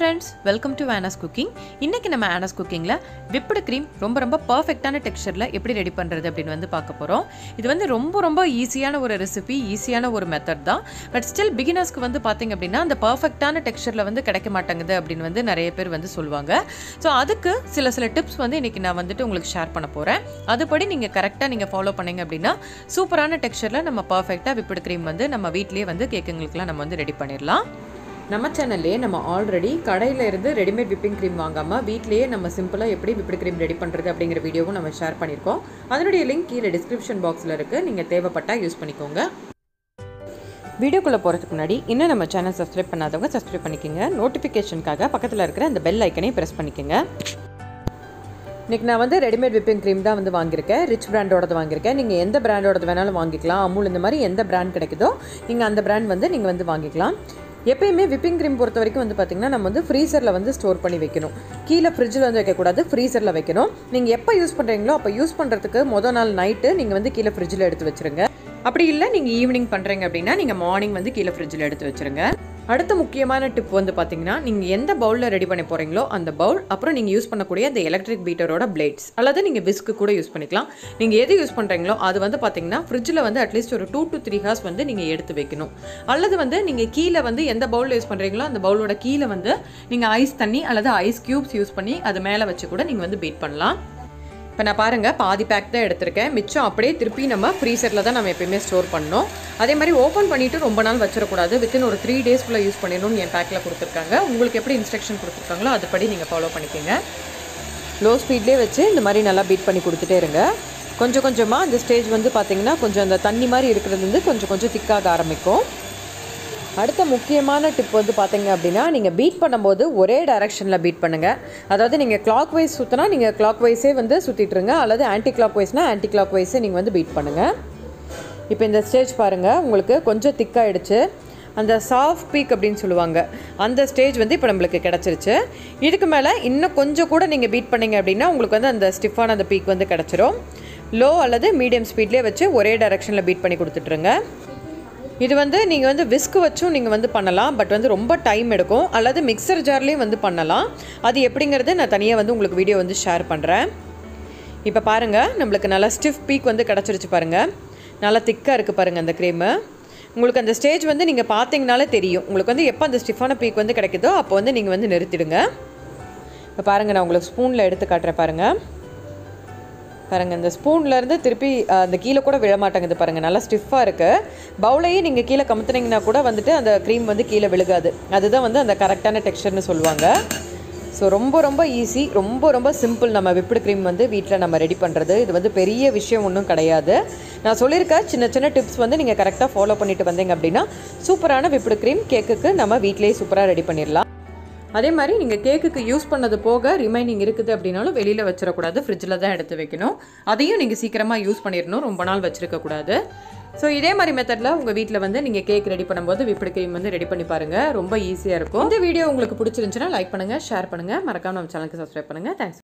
friends welcome to ஆனாஸ் cooking இன்னைக்கு நம்ம ஆனாஸ் குக்கிங்கில் விப்டு க்ரீம் ரொம்ப ரொம்ப பர்ஃபெக்டான டெக்ஸ்சரில் எப்படி ரெடி பண்ணுறது அப்படின்னு வந்து பார்க்க போகிறோம் இது வந்து ரொம்ப ரொம்ப ஈஸியான ஒரு ரெசிபி ஈஸியான ஒரு மெத்தட் தான் பட் ஸ்டில் பிகினர்ஸ்க்கு வந்து பார்த்தீங்க அப்படின்னா அந்த பர்ஃபெக்டான டெக்ஸ்சரில் வந்து கிடைக்க மாட்டேங்குது அப்படின்னு வந்து நிறைய பேர் வந்து சொல்லுவாங்க ஸோ அதுக்கு சில சில டிப்ஸ் வந்து இன்னைக்கு நான் வந்துட்டு உங்களுக்கு ஷேர் பண்ண போகிறேன் அதுபடி நீங்கள் கரெக்டாக நீங்கள் ஃபாலோ பண்ணீங்க அப்படின்னா சூப்பரான டெக்ஸ்சரில் நம்ம பர்ஃபெக்டாக விப்டு க்ரீம் வந்து நம்ம வீட்லேயே வந்து கேக்குங்களுக்குலாம் நம்ம வந்து ரெடி பண்ணிடலாம் நம்ம சேனல்லே நம்ம ஆல்ரெடி கடையில் இருந்து ரெடிமேட் விப்பிங் க்ரீம் வாங்காமல் வீட்லேயே நம்ம சிம்பிளாக எப்படி விப்பிங் க்ரீம் ரெடி பண்ணுறது அப்படிங்கிற வீடியோவும் நம்ம ஷேர் பண்ணியிருக்கோம் அதனுடைய லிங்க் கீழே டிஸ்கிரிப்ஷன் பாக்ஸில் இருக்குது நீங்கள் தேவைப்பட்டால் யூஸ் பண்ணிக்கோங்க வீடியோக்குள்ளே போகிறதுக்கு முன்னாடி இன்னும் நம்ம சேனல் சப்ஸ்கிரைப் பண்ணாதவங்க சப்ஸ்கிரைப் பண்ணிக்கோங்க நோட்டிஃபிகேஷனுக்காக பக்கத்தில் இருக்கிற அந்த பெல் ஐக்கனையும் ப்ரெஸ் பண்ணிக்கோங்க இன்றைக்கி நான் வந்து ரெடிமேட் விப்பிங் க்ரீம் தான் வந்து வாங்கியிருக்கேன் ரிச் பிராண்டோடது வாங்கியிருக்கேன் நீங்கள் எந்த பிராண்டோடது வேணாலும் வாங்கிக்கலாம் அமுல் இந்த மாதிரி எந்த பிராண்ட் கிடைக்குதோ நீங்கள் அந்த பிராண்ட் வந்து நீங்கள் வந்து வாங்கிக்கலாம் எப்பயுமே விப்பிங் க்ரீம் பொறுத்த வரைக்கும் வந்து பார்த்திங்கன்னா நம்ம வந்து ஃப்ரீசரில் வந்து ஸ்டோர் பண்ணி வைக்கணும் கீழே ஃப்ரிட்ஜில் வந்து வைக்கக்கூடாது ஃப்ரீசரில் வைக்கணும் நீங்கள் எப்போ யூஸ் பண்ணுறீங்களோ அப்போ யூஸ் பண்ணுறதுக்கு மொதல் நாள் நைட்டு நீங்கள் வந்து கீழே ஃப்ரிட்ஜில் எடுத்து வச்சுருங்க அப்படி இல்லை நீங்கள் ஈவினிங் பண்ணுறீங்க அப்படின்னா நீங்கள் மார்னிங் வந்து கீழே ஃப்ரிட்ஜில் எடுத்து வச்சுருங்க அடுத்த முக்கியமான டிப் வந்து பார்த்தீங்கன்னா நீங்கள் எந்த பவுலில் ரெடி பண்ணி போகிறீங்களோ அந்த பவுல் அப்புறம் நீங்கள் யூஸ் பண்ணக்கூடிய அந்த எலக்ட்ரிக் பீட்டரோட பிளேட்ஸ் அல்லது நீங்கள் விஸ்க்கு கூட யூஸ் பண்ணிக்கலாம் நீங்கள் எது யூஸ் பண்ணுறீங்களோ அது வந்து பார்த்தீங்கன்னா ஃப்ரிட்ஜில் வந்து அட்லீஸ்ட் ஒரு டூ டு த்ரீ ஹார்ஸ் வந்து நீங்கள் எடுத்து வைக்கணும் அல்லது வந்து நீங்கள் கீழே வந்து எந்த பவுலில் யூஸ் பண்ணுறீங்களோ அந்த பவுலோட கீழே வந்து நீங்கள் ஐஸ் தண்ணி அல்லது ஐஸ் க்யூப்ஸ் யூஸ் பண்ணி அது மேலே வச்சு கூட நீங்கள் வந்து பீட் பண்ணலாம் இப்போ நான் பாருங்கள் பாதி பேக் தான் எடுத்திருக்கேன் மிச்சம் அப்படியே திருப்பி நம்ம ஃப்ரீசரில் தான் நம்ம எப்பயுமே ஸ்டோர் பண்ணணும் அதே மாதிரி ஓப்பன் பண்ணிவிட்டு ரொம்ப நாள் வச்சிடக்கூடாது வித்தின் ஒரு த்ரீ டேஸ்க்குள்ளே யூஸ் பண்ணிடணும்னு என் பேக்கில் கொடுத்துருக்காங்க உங்களுக்கு எப்படி இன்ஸ்ட்ரக்ஷன் கொடுத்துருக்காங்களோ அதுபடி நீங்கள் ஃபாலோ பண்ணிக்கோங்க லோ ஸ்பீட்லேயே வச்சு இந்த மாதிரி நல்லா பீட் பண்ணி கொடுத்துட்டே இருங்க கொஞ்சம் கொஞ்சமாக அந்த ஸ்டேஜ் வந்து பார்த்திங்கன்னா கொஞ்சம் அந்த தண்ணி மாதிரி இருக்கிறது வந்து கொஞ்சம் கொஞ்சம் திக்காக ஆரம்பிக்கும் அடுத்த முக்கியமான டிப் வந்து பார்த்தீங்க அப்படின்னா நீங்கள் பீட் பண்ணும்போது ஒரே டைரக்ஷனில் பீட் பண்ணுங்கள் அதாவது நீங்கள் கிளாக் வைஸ் சுற்றினா நீங்கள் கிளாக் வைஸே வந்து சுற்றிட்டுருங்க அல்லது ஆன்டி கிளாக் வைஸ்னால் ஆன்டி கிளாக் வைஸே நீங்கள் வந்து பீட் பண்ணுங்கள் இப்போ இந்த ஸ்டேஜ் பாருங்கள் உங்களுக்கு கொஞ்சம் திக்காயிடுச்சு அந்த சாஃப்ட் பீக் அப்படின்னு சொல்லுவாங்க அந்த ஸ்டேஜ் வந்து இப்போ நம்மளுக்கு கிடச்சிருச்சு இதுக்கு மேலே இன்னும் கொஞ்சம் கூட நீங்கள் பீட் பண்ணீங்க அப்படின்னா உங்களுக்கு வந்து அந்த ஸ்டிஃபான அந்த பீக் வந்து கிடச்சிரும் லோ அல்லது மீடியம் ஸ்பீட்லேயே வச்சு ஒரே டைரக்ஷனில் பீட் பண்ணி கொடுத்துட்ருங்க இது வந்து நீங்கள் வந்து விஸ்க் வச்சும் நீங்கள் வந்து பண்ணலாம் பட் வந்து ரொம்ப டைம் எடுக்கும் அல்லது மிக்சர் ஜார்லேயும் வந்து பண்ணலாம் அது எப்படிங்கிறது நான் தனியாக வந்து உங்களுக்கு வீடியோ வந்து ஷேர் பண்ணுறேன் இப்போ பாருங்கள் நம்மளுக்கு நல்லா ஸ்டிஃப் பீக் வந்து கிடச்சிருச்சு பாருங்கள் நல்லா திக்காக இருக்குது பாருங்கள் அந்த க்ரீமு உங்களுக்கு அந்த ஸ்டேஜ் வந்து நீங்கள் பார்த்தீங்கனாலே தெரியும் உங்களுக்கு வந்து எப்போ அந்த ஸ்டிஃபான பீக் வந்து கிடைக்குதோ அப்போ வந்து நீங்கள் வந்து நிறுத்திடுங்க இப்போ பாருங்கள் நான் உங்களுக்கு ஸ்பூனில் எடுத்து காட்டுறேன் பாருங்கள் பாருங்கள் இந்த ஸ்பூன்லேருந்து திருப்பி அந்த கீழே கூட விழ மாட்டேங்குது பாருங்கள் நல்லா ஸ்டிஃபாக இருக்குது பவுலையே நீங்கள் கீழே கமுத்துனீங்கன்னா கூட வந்துட்டு அந்த க்ரீம் வந்து கீழே விழுகாது அதுதான் வந்து அந்த கரெக்டான டெக்ஸ்டர்னு சொல்லுவாங்க ஸோ ரொம்ப ரொம்ப ஈஸி ரொம்ப ரொம்ப சிம்பிள் நம்ம விப்டு க்ரீம் வந்து வீட்டில் நம்ம ரெடி பண்ணுறது இது வந்து பெரிய விஷயம் ஒன்றும் கிடையாது நான் சொல்லியிருக்க சின்ன சின்ன டிப்ஸ் வந்து நீங்கள் கரெக்டாக ஃபாலோ பண்ணிட்டு வந்தீங்க அப்படின்னா சூப்பரான விப்டு க்ரீம் கேக்குக்கு நம்ம வீட்டிலேயே சூப்பராக ரெடி பண்ணிடலாம் அதே மாதிரி நீங்கள் கேக்குக்கு யூஸ் பண்ணது போக ரிமைனிங் இருக்குது அப்படின்னாலும் வெளியில் வச்சிடக்கூடாது ஃப்ரிட்ஜில் தான் எடுத்து வைக்கணும் அதையும் நீங்கள் சீக்கிரமாக யூஸ் பண்ணிடணும் ரொம்ப நாள் வச்சிருக்கக்கூடாது ஸோ இதே மாதிரி மெத்தடில் உங்கள் வீட்டில் வந்து நீங்கள் கேக் ரெடி பண்ணும்போது விப்பிடு க்ரீம் வந்து ரெடி பண்ணி பாருங்கள் ரொம்ப ஈஸியாக இருக்கும் இந்த வீடியோ உங்களுக்கு பிடிச்சிருந்துச்சுன்னா லைக் பண்ணுங்கள் ஷேர் பண்ணுங்கள் மறக்காம நம்ம சேனலுக்கு சப்ஸ்கிரைப் பண்ணுங்கள் தேங்க்ஸ்